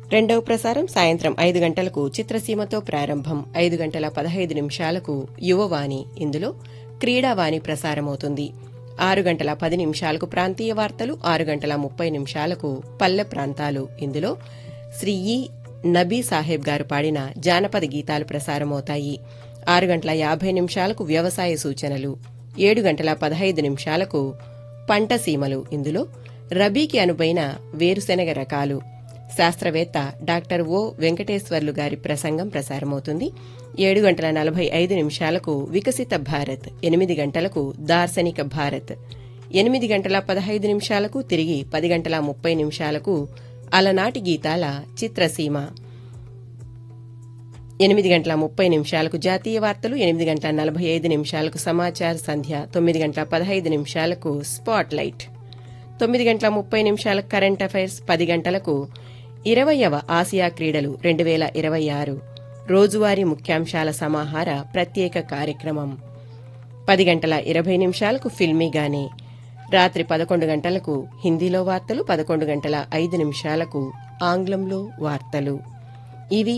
రెండవ ప్రసారం సాయంత్రం ఐదు గంటలకు చిత్రసీమతో ప్రారంభం ఐదు గంటల పదహైదు నిమిషాలకు యువవాణి ఇందులో క్రీడావాణి ప్రసారమవుతుంది ఆరు గంటల పది నిమిషాలకు ప్రాంతీయ వార్తలు ఆరు గంటల ముప్పై నిమిషాలకు పల్లె ప్రాంతాలు ఇందులో శ్రీ ఈ నబీ సాహెబ్ గారు పాడిన జానపద గీతాలు ప్రసారమవుతాయి ఆరు గంటల యాభై నిమిషాలకు వ్యవసాయ సూచనలు ఏడు గంటల పదహైదు నిమిషాలకు పంట సీమలు ఇందులో రబీకి అనువైన వేరుశెనగ రకాలు శాస్త్రవేత్త డాక్టర్ ఓ వెంకటేశ్వర్లు గారి ప్రసంగం ప్రసారమవుతుంది ఏడు గంటల నలభై ఐదు నిమిషాలకు వికసిత భారత్ ఎనిమిది గంటలకు దార్శనిక భారత్ ఎనిమిది గంటల పదహైదు నిమిషాలకు తిరిగి పది గంటల ముప్పై నిమిషాలకు అలనాటి గీతాల చిత్రసీమ ఎనిమిది గంటల ముప్పై నిమిషాలకు జాతీయ వార్తలు ఎనిమిది గంటల నలభై ఐదు నిమిషాలకు సమాచార సంధ్య తొమ్మిది గంటల పదహైదు నిమిషాలకు స్పాట్ లైట్ తొమ్మిది గంటల ముప్పై నిమిషాలకు కరెంట్ అఫైర్స్ పది గంటలకు ఇరవయవ ఆసియా క్రీడలు రెండు వేల ఇరవై ఆరు రోజువారీ ముఖ్యాంశాల సమాహార ప్రత్యేక కార్యక్రమం పది గంటల ఇరవై నిమిషాలకు ఫిల్మీగానే రాత్రి పదకొండు గంటలకు హిందీలో వార్తలు పదకొండు గంటల ఐదు నిమిషాలకు ఆంగ్లంలో వార్తలు ఇవి